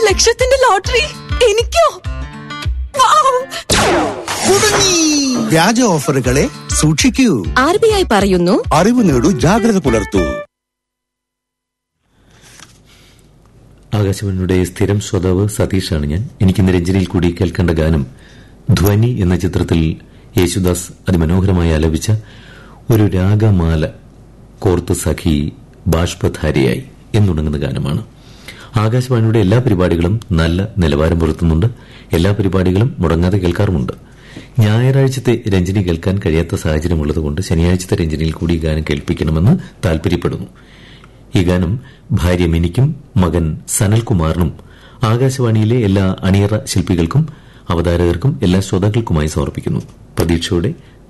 ലക്ഷത്തിന്റെ ലോട്ടറി എനിക്കോ വൗ! കുടുങ്ങി വ്യാജ ഓഫറുകളെ സൂക്ഷിക്കൂ ആർ ബി ഐ പറയുന്നു അറിവ് നേടൂ ജാഗ്രത പുലർത്തൂ ആകാശവാണിയുടെ സ്ഥിരം ശ്രോതാവ് സതീഷാണ് ഞാൻ എനിക്കിന്ന് രഞ്ജനിയിൽ കൂടി കേൾക്കേണ്ട ഗാനം ധ്വനി എന്ന ചിത്രത്തിൽ യേശുദാസ് അതിമനോഹരമായി ആലപിച്ച ഒരു രാഗമാല കോർത്ത് സഖി ബാഷ്പധാരിയായി എന്നുടങ്ങുന്ന ഗാനമാണ് ആകാശവാണിയുടെ എല്ലാ പരിപാടികളും നല്ല നിലവാരം പുലർത്തുന്നുണ്ട് എല്ലാ പരിപാടികളും മുടങ്ങാതെ കേൾക്കാറുമുണ്ട് ഞായറാഴ്ചത്തെ രഞ്ജനി കേൾക്കാൻ കഴിയാത്ത സാഹചര്യമുള്ളതുകൊണ്ട് ശനിയാഴ്ചത്തെ രഞ്ജനിയിൽ കൂടി ഈ ഗാനം കേൾപ്പിക്കണമെന്ന് താൽപര്യപ്പെടുന്നു ഈ ഗാനം ഭാര്യ മിനിക്കും മകൻ സനൽകുമാറിനും ആകാശവാണിയിലെ എല്ലാ അണിയറ ശില്പികൾക്കും അവതാരകർക്കും എല്ലാ ശ്രോതാക്കൾക്കുമായി സമർപ്പിക്കുന്നു പ്രതീക്ഷയോടെ